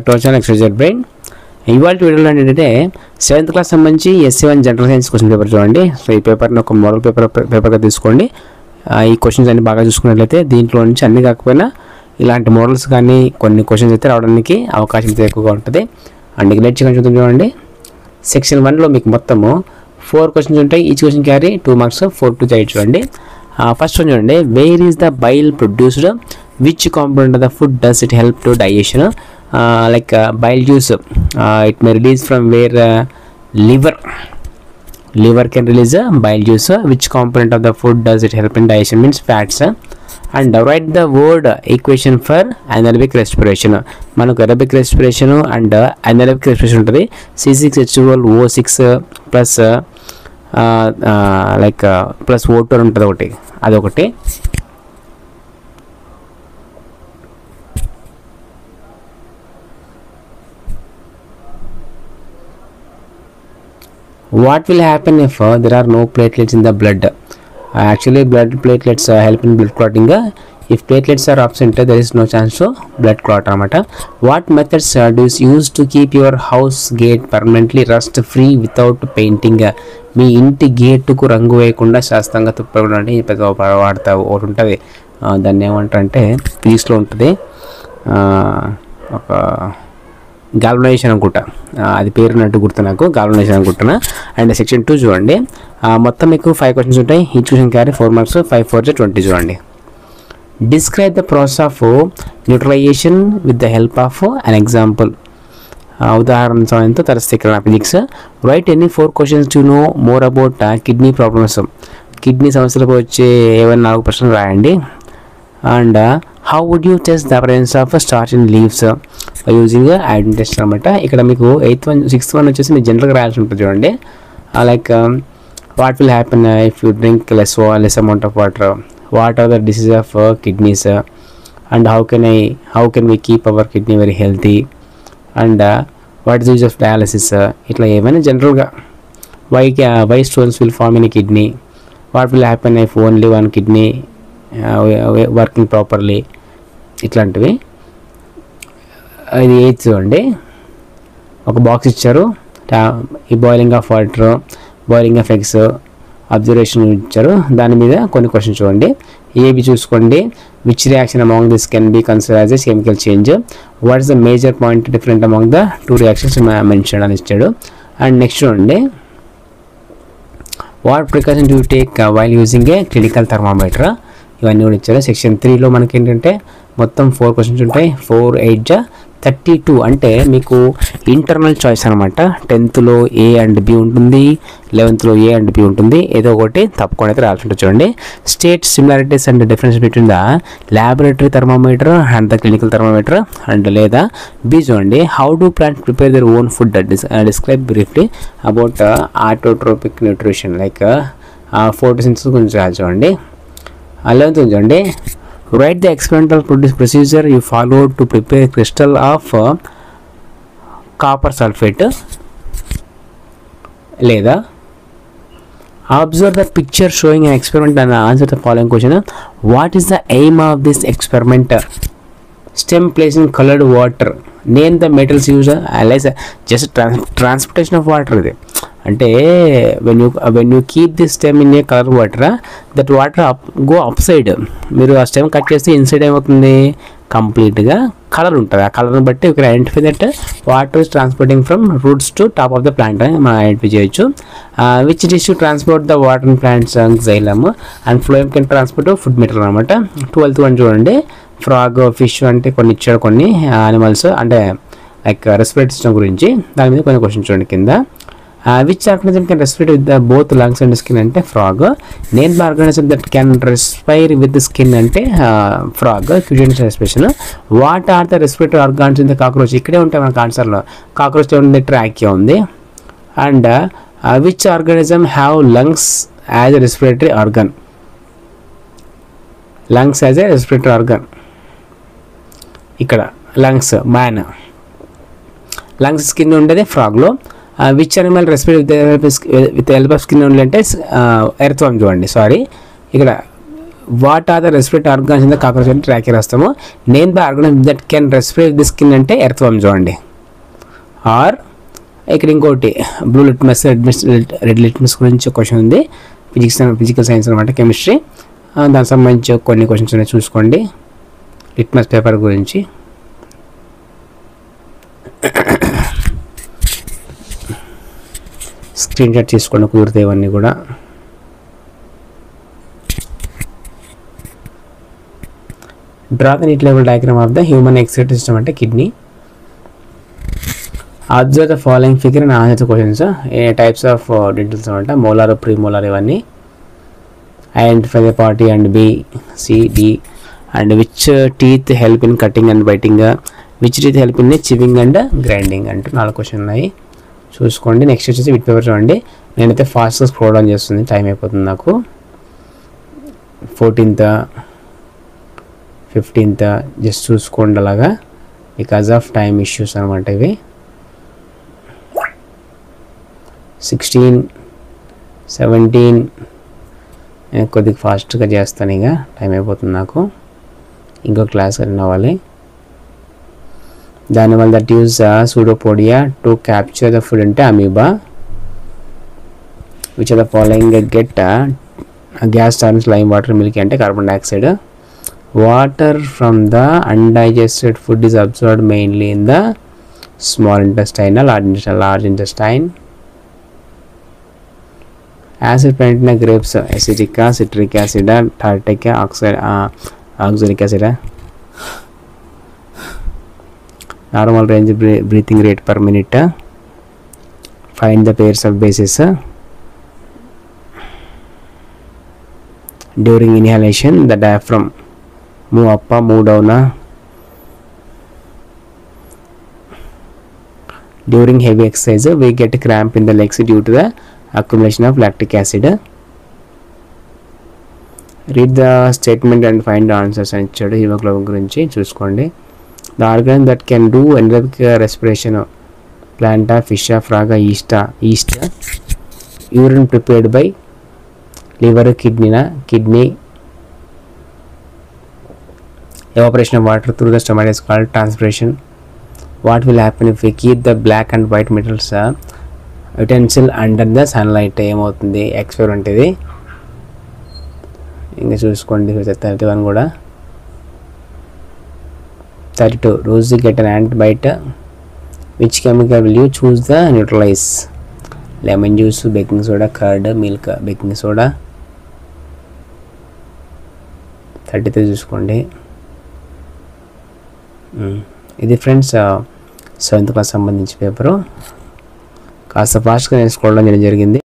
back to our channel extra brain ఇవాళ వీడియోలో ఏంటంటే సెవెంత్ క్లాస్ సంబంధించి SC one general science question paper చూడండి సో ఈ పేపర్ని ఒక మోడల్ పేపర్ పేపర్గా తీసుకోండి ఆ, ఈ క్వశ్చన్స్ అన్ని బాగా చూసుకున్నట్లయితే దీంట్లో నుంచి అన్ని కాకపోయినా ఇలాంటి మోడల్స్ కానీ కొన్ని క్వశ్చన్స్ అయితే రావడానికి అవకాశం అయితే ఎక్కువగా ఉంటుంది అండ్ ఇక నెక్స్ట్ చూద్దాం చూడండి సెక్షన్ వన్లో మీకు మొత్తము ఫోర్ క్వశ్చన్స్ ఉంటాయి each question carry two marks four to eight చూడండి ఫస్ట్ వన్ చూడండి where is the bile produced which component of the food does it help to digestion like bile juice it may release from where liver liver can release a bile juice uh, which component of the food does it help in digestion means fats uh, and uh, write the word uh, equation for anaerobic respiration మనకు aerobic respiration and anaerobic respiration ఉంటుంది C six H O six plus like plus O two ఉంటుంది ఒకటి అదొకటి what will happen if uh, there are no platelets in the blood uh, actually blood platelets uh, help in blood clotting uh, if platelets are absent uh, there is no chance to blood clot అనమాట what methods uh, do you use to keep your house gate permanently rust free without painting uh, మీ ఇంటి గేటుకు రంగు వేయకుండా శాస్త్రంగా తుప్పకుండా పెద్ద వాడతా ఒకటి ఉంటుంది ఆ, దాన్ని ఏమంటారంటే పీస్లో ఉంటుంది ఆ, ఒక గాల్వనైజేషన్ అనుకుంటా ఆ, అది పేరున్నట్టు గుర్తు నాకు గాల్వనైజేషన్ అనుకుంటున్నా అండ్ సెక్షన్ టూ చూడండి ఆ, మొత్తం మీకు ఫైవ్ క్వశ్చన్స్ ఉంటాయి each question carry four marks five four twenty చూడండి describe the process of neutralisation with the help of an example ఉదాహరణ సహాయంతో తరస్థికరణ physics write any four questions to know more about kidney problems kidney సమస్యలకు వచ్చే ఏమైనా నాలుగు ప్రశ్నలు రాయండి and how would you test the presence of starch in leaves using iodine test అనమాట ఇక్కడ మీకు ఎయిత్ వన్ సిక్స్త్ వన్ వచ్చేసి మీరు జనరల్గా రాయాల్సి ఉంటుంది చూడండి like what will happen if you drink less less amount of water what are the disease of kidneys and how can I how can we keep our kidney very healthy and what is use of dialysis ఇట్లా ఏమైనా జనరల్గా why why stones will form in kidney what will happen if only one kidney working properly ఇట్లాంటివి ఇది eighth చూడండి ఒక box ఇచ్చారు టా- ఈ boiling of water boiling of eggs observation ఇచ్చారు దాని మీద కొన్ని క్వశ్చన్స్ చూడండి ఏబి చూసుకోండి which reaction among this can be consider as a chemical change what is the major point different among the two reactions mention అని ఇచ్చాడు and next చూడండి what precaution do take while using a clinical thermometer ఇవన్నీ కూడా ఇచ్చారు section త్రీలో మనకి ఏంటంటే మొత్తం ఫోర్ క్వశ్చన్స్ ఉంటాయి ఫోర్ ఎయిట్ జా థర్టీ టూ అంటే మీకు ఇంటర్నల్ చాయిస్ అనమాట టెన్త్లో ఏ అండ్ బి ఉంటుంది లెవెన్త్లో ఏ అండ్ బి ఉంటుంది ఏదో ఒకటి తప్పకుండా అయితే రాల్సి ఉంటుంది చూడండి state similarities and difference between the laboratory thermometer and the clinical thermometer and లేదా బి చూడండి how do plant prepare their own food describe briefly about autotrophic nutrition like photosynthesis గురించి రాయాలి చూడండి లెవెన్త్ చూడండి write the experimental procedure you follow to prepare crystal of copper sulphate లేదా observe the picture showing an experiment and answer the following question what is the aim of this experiment stem place in coloured water name the metals use alloys just trans transportation of water ఇది అంటే when you when you keep the stem in a colour water that water up go up side మీరు ఆ stem cut చేస్తే inside ఏమవుతుంది కంప్లీట్గా colour ఉంటుంది ఆ కలర్ని బట్టి ఇక్కడ identify that water is transporting from roots to top of the plant అని మనం ఐడెంటిఫై చేయొచ్చు which dish to transport the water in plants xylem and phloem can transport food material అనమాట ట్వెల్త్ వన్ చూడండి ఫ్రాగ్ ఫిష్ అంటే కొన్ని ఇచ్చాడు కొన్ని animals అంటే లైక్ రెస్పిరేట్ సిస్టమ్ గురించి దాని మీద కొన్ని క్వశ్చన్ చూడండి కింద which organism can respirate with the both lungs and skin అంటే frog name organism that can respire with skin అంటే frog cutaneous respiration what are the respiratory organs in the cockroach ఇక్కడే ఉంటాయి మనకు ఆన్సర్లో కాక్రోచ్ ఉంది trachea ఉంది and which organism have lungs as a respiratory organ lungs as a respiratory organ ఇక్కడ lungs man lungs skin ఉండేది ఫ్రాగ్లో which animal respirate with help of skin only అంటే ఎర్త్వామ్ చూడండి సారీ ఇక్కడ what are the respirate organs in the cockroach అంటే trachea రాస్తాము name the organs that can respirate the skin అంటే earthworm చూడండి or ఇక్కడ ఇంకోటి blue litmus red miss red litmus గురించి క్వశ్చన్ ఉంది ఫిజిక్స్ ఫిజికల్ సైన్స్ అనమాట కెమిస్ట్రీ దానికి సంబంధించి కొన్ని క్వశ్చన్స్ ఉన్నాయి చూసుకోండి లిట్మస్ పేపర్ గురించి స్క్రీన్ షాట్ తీసుకోండి కుదిరితే ఇవన్నీ కూడా draw the neat level diagram of the human excite system అంటే kidney observe the following figure and answer questions A types of details అనమాట మోలార్ ప్రీ మోలార్ ఇవన్నీ identify the party and B C D and which teeth help in cutting and biting which teeth help in chewing and grinding అంటూ నాలుగు question ఉన్నాయి చూసుకోండి next వచ్చేసి VIT paper చూడండి నేనైతే ఫాస్ట్గా స్క్రోల్ డౌన్ చేస్తుంది టైం అయిపోతుంది నాకు ఫోర్టీన్త్ ఫిఫ్టీన్త్ జస్ట్ చూసుకోండి అలాగా బికాజ్ ఆఫ్ టైం ఇష్యూస్ అనమాట ఇవి సిక్స్టీన్ సెవెంటీన్ నేను కొద్దిగా ఫాస్ట్గా చేస్తాను ఇక టైం అయిపోతుంది నాకు ఇంకో క్లాస్ రన్ అవ్వాలి దానివల్ల that uses pseudopodia to capture the food అంటే amoeba which are the following get gas turns lime water milk అంటే carbon dioxide water from the undigested food is observed mainly in the small intestine large intestine large intestine acid పెంటిన grapes ఎసిటికా citric acid tartaric oxide oxalic acid normal range breathing rate per minute find the pairs of bases during inhalation the diaphragm move up move down during heavy exercise we get cramp in the legs due to the accumulation of lactic acid read the statement and find answers అని ఇచ్చాడు haemoglobin గురించి చూసుకోండి the organ that can do anaerobic respiration ప్లాంటా ఫిషా ఫ్రాగా ఈస్టా yeast urine prepared by liver కిడ్నీనా kidney evaporation of water through the stomach is called transpiration what will happen if we keep the black and white metals uh, utensil under the sunlight ఏమవుతుంది experiment ఇది ఇంకా చూసుకోండి thirty one కూడా thirty two రోజు get an ant బయట which chemical will you choose the neutralise lemon juice baking soda curd milk baking soda thirty three చూసుకోండి ఇది friends seventh class సంబంధించి పేపరు కాస్త ఫాస్ట్గా నేను స్క్రోల్ చేయడం జరిగింది